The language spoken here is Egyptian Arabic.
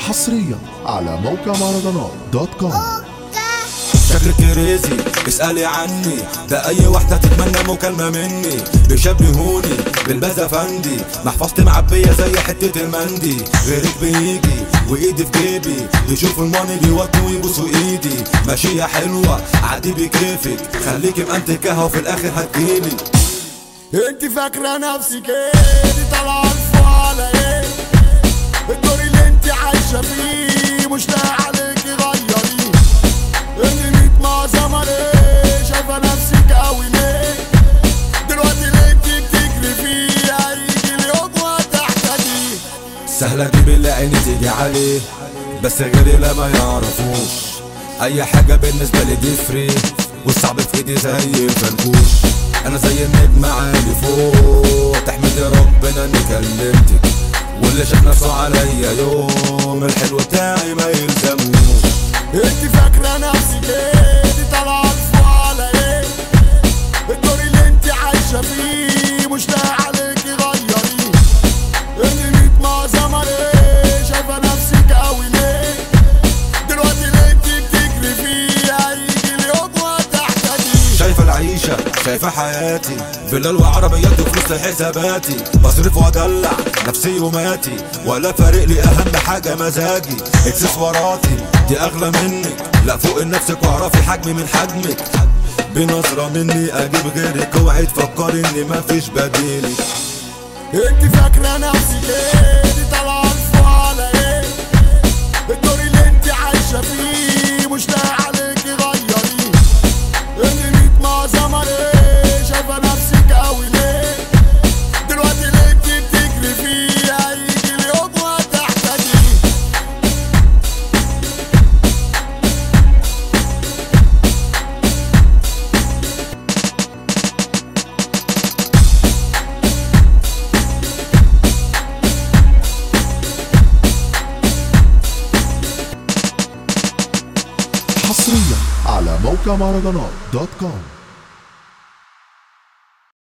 حصريا على موقع مهرجانات دوت كوم شكلك كريزي اسألي عني ده أي واحدة تتمنى مكالمة مني بيشبهوني بالبازا فندي محفظتي معبية زي حتة المندي غيرك بيجي وإيدي في جيبي بيشوفوا الماني بيوطوا ويبوسوا إيدي ماشية حلوة عادي بكيفك خليكي مأنتكها وفي الآخر هتجيلي انت فاكرة نفسك ايه دي طالعة الفوق على ايه الدور اللي انت عايشة فيه مشتاق عليكي غيريه انت ميت معظمة ليه شايفة نفسك قوي ليه دلوقتي اللي انت بتجري فيه هيجي اليوم وهتحتاجيه سهلة دي بالله عيني تيجي عليه بس غيري لا ما يعرفوش اي حاجة بالنسبة لي دي فري والصعب في ايدي زي الفنكوش انا زي النجم عالي فوق تحمدي ربنا اني كلمتك واللي شاف نفسه عليا يوم الحلو بتاعي ما يلزموش انت فاكرة نفسك ايه دي طالعة الفوق على ايه الدور اللي انت عايشة فيه مشتاق عليكي غيريه انت ميت معظمة ليه شايفة نفسك قوي ليه دلوقتي اللي انت بتجري فيه هيجي اليوم وهتحتاجيه شايفة العيشة شايفة حياتي فلل وعربيات وفلوس حساباتي بصرف وادلع نفسي وماتي ولا فارق لي اهم حاجة مزاجي اكسسواراتي دي اغلى منك لا فوق نفسك واعرفي حجمي من حجمك بنظرة مني اجيب غيرك اوعي تفكري اني مفيش بديلي انت فاكرة نفسك ايه دي طالعة الفوق على ايه الدور اللي انت عايشة فيه مشتاق عليكي غيريه انت ميت معظمة ليه شايفة نفسك قوي ليه دلوقتي اللي انت بتجري فيه هيجي اليوم وهتحتاجيه حصريا على موقع مهرجانات دوت كوم